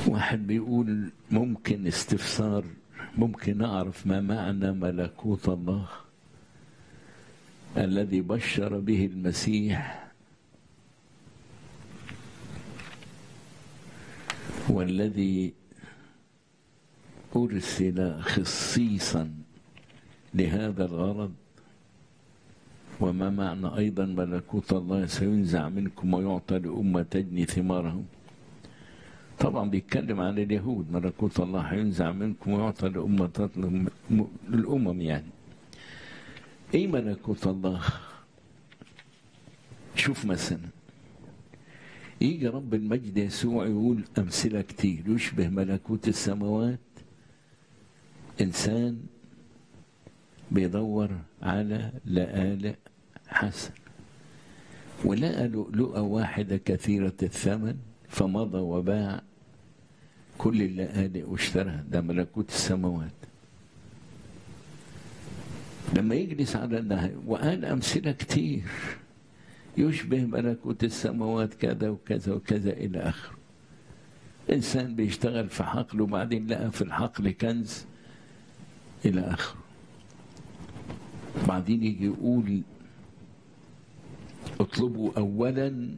واحد بيقول ممكن استفسار ممكن أعرف ما معنى ملكوت الله الذي بشر به المسيح والذي أرسل خصيصا لهذا الغرض وما معنى أيضا ملكوت الله سينزع منكم ويعطى لأمة تجني ثماره طبعا بيتكلم عن اليهود ملكوت الله هينزع منكم ويعطى لأمة للأمم يعني ايه ملكوت الله شوف مثلا يجي رب المجد يسوع يقول أمثلة كتير يشبه ملكوت السماوات إنسان بيدور على لآلئ حسن ولقى لؤلؤة واحدة كثيرة الثمن فمضى وباع كل اللآلئ واشتراها ده ملكوت السماوات لما يجلس على النهر وقال أمثلة كتير يشبه ملكوت السماوات كذا وكذا وكذا إلى آخره إنسان بيشتغل في حقل وبعدين لقى في الحقل كنز إلى آخره بعدين يجي يقول اطلبوا أولا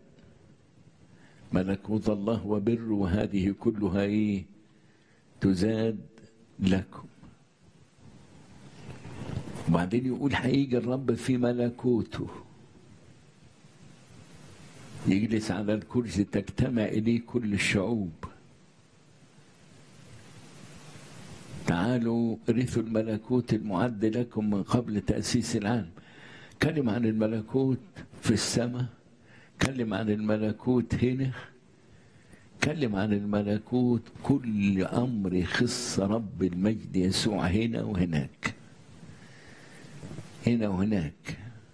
ملكوت الله وبره وهذه كلها إيه تزاد لكم وبعدين يقول هيجي الرب في ملكوته يجلس على الكرسي تجتمع إليه كل الشعوب تعالوا رثوا الملكوت المعد لكم من قبل تأسيس العالم كلم عن الملكوت في السماء كلم عن الملكوت هنا كلم عن الملكوت كل أمر يخص رب المجد يسوع هنا وهناك هنا وهناك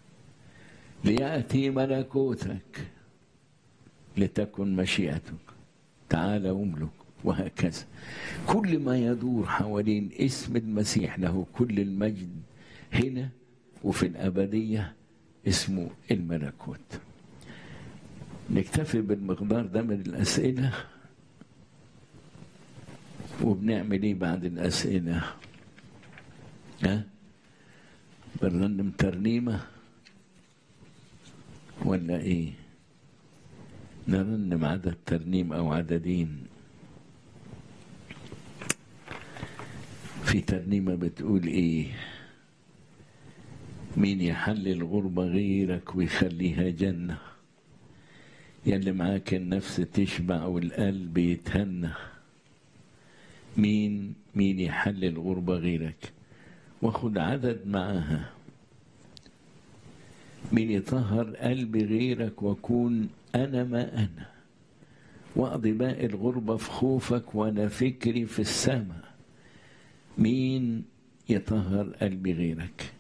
ليأتي ملكوتك لتكن مشيئتك تعالى واملك وهكذا كل ما يدور حوالين اسم المسيح له كل المجد هنا وفي الأبدية اسمه الملكوت نكتفي بالمقدار ده من الأسئلة وبنعمل ايه بعد الأسئلة ها برنم ترنيمة ولا ايه نرنم عدد ترنيم او عددين في ترنيمة بتقول ايه مين يحل الغربة غيرك ويخليها جنة يلي معاك النفس تشبع والقلب يتهنى مين مين يحل الغربة غيرك واخد عدد معاها مين يطهر قلبي غيرك واكون انا ما انا واقضي باقي الغربة في خوفك وانا فكري في السماء مين يطهر قلبي غيرك